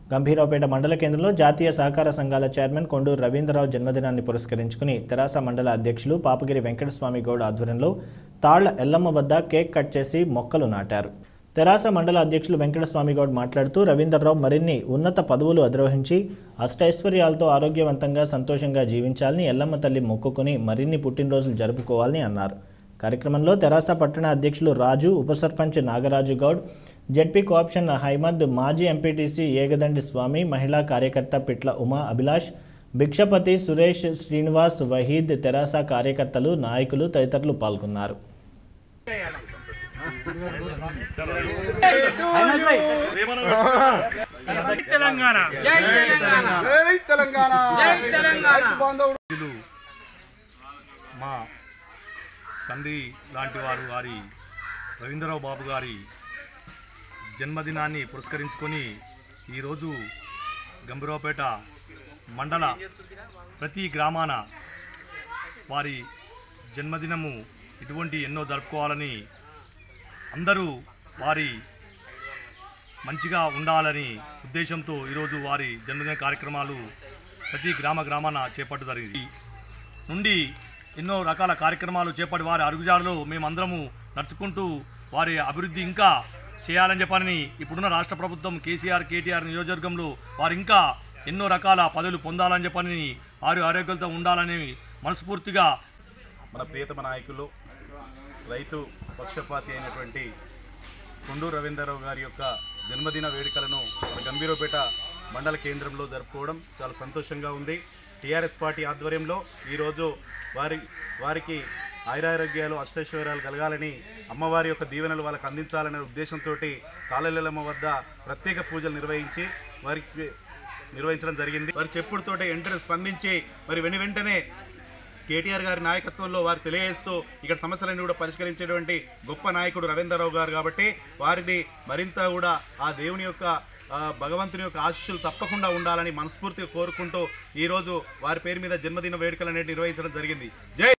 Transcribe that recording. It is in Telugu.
గంభీరావుపేట మండల కేంద్రంలో జాతీయ సహకార సంఘాల చైర్మన్ కొండూరు రవీంద్రరావు జన్మదినాన్ని పురస్కరించుకుని తెరాస మండల అధ్యక్షులు పాపగిరి వెంకటస్వామి గౌడ్ ఆధ్వర్యంలో తాళ్ల ఎల్లమ్మ వద్ద కేక్ కట్ చేసి మొక్కలు నాటారు తెరాస మండల అధ్యక్షులు వెంకటస్వామి గౌడ్ మాట్లాడుతూ రవీంద్రరావు మరిన్ని ఉన్నత పదవులు అధిరోహించి అష్టైశ్వర్యాలతో ఆరోగ్యవంతంగా సంతోషంగా జీవించాలని ఎల్లమ్మ తల్లి మొక్కుకుని మరిన్ని పుట్టినరోజులు జరుపుకోవాలని అన్నారు కార్యక్రమంలో తెరాస పట్టణ అధ్యక్షులు రాజు ఉప సర్పంచ్ నాగరాజు గౌడ్ జెడ్పీ కోఆప్షన్ హైమద్ మాజీ ఎంపీటీసీ ఏగదండి స్వామి మహిళా కార్యకర్త పిట్ల ఉమా అభిలాష్ భిక్షపతి సురేష్ శ్రీనివాస్ వహీద్ తెరాస కార్యకర్తలు నాయకులు తదితరులు పాల్గొన్నారు తెలంగాణ జై తెలంగాణ జై తెలంగాణ జై తెలంగాణ బాంధవుడు మా తండ్రి లాంటి వారు వారి రవీంద్రరావు బాబు గారి జన్మదినాన్ని పురస్కరించుకొని ఈరోజు గంభీరావుపేట మండల ప్రతి గ్రామాన వారి జన్మదినము ఇటువంటి ఎన్నో జరుపుకోవాలని అందరూ వారి మంచిగా ఉండాలని ఉద్దేశంతో ఈరోజు వారి జన్మదిన కార్యక్రమాలు ప్రతి గ్రామ గ్రామాన చేపట్టు జరిగింది నుండి ఎన్నో రకాల కార్యక్రమాలు చేపట్టి వారి అడుగుజాడలో మేమందరము నడుచుకుంటూ వారి అభివృద్ధి ఇంకా చేయాలని చెప్పని ఇప్పుడున్న రాష్ట్ర ప్రభుత్వం కేసీఆర్ కేటీఆర్ నియోజకవర్గంలో వారు ఇంకా ఎన్నో రకాల పదవులు పొందాలని చెప్పని వారి ఆరోగ్యాలతో ఉండాలని మనస్ఫూర్తిగా మన ప్రియతమ నాయకులు రైతు పక్షపాతి అయినటువంటి కొండూరు రవీంద్రరావు గారి యొక్క జన్మదిన వేడుకలను మన గంభీరపేట మండల కేంద్రంలో జరుపుకోవడం చాలా సంతోషంగా ఉంది టీఆర్ఎస్ పార్టీ ఆధ్వర్యంలో ఈరోజు వారి వారికి ఆయురారోగ్యాలు అష్టైశ్వర్యాలు కలగాలని అమ్మవారి యొక్క దీవెనలు వాళ్ళకి అందించాలనే ఉద్దేశంతో కాలలెల్లమ్మ వద్ద ప్రత్యేక పూజలు నిర్వహించి వారికి నిర్వహించడం జరిగింది వారి చెప్పుడుతోటే వెంటనే స్పందించి మరి వెను వెంటనే కేటీఆర్ గారి నాయకత్వంలో వారు తెలియజేస్తూ ఇక్కడ సమస్యలన్నీ కూడా పరిష్కరించేటువంటి గొప్ప నాయకుడు రవీంద్రరావు గారు కాబట్టి వారిని మరింత కూడా ఆ దేవుని యొక్క ఆ, భగవంతుని యొక్క ఆశీస్సులు తప్పకుండా ఉండాలని మనస్ఫూర్తిగా కోరుకుంటూ ఈరోజు వారి పేరు మీద జన్మదిన వేడుకలు అనేవి నిర్వహించడం జరిగింది జై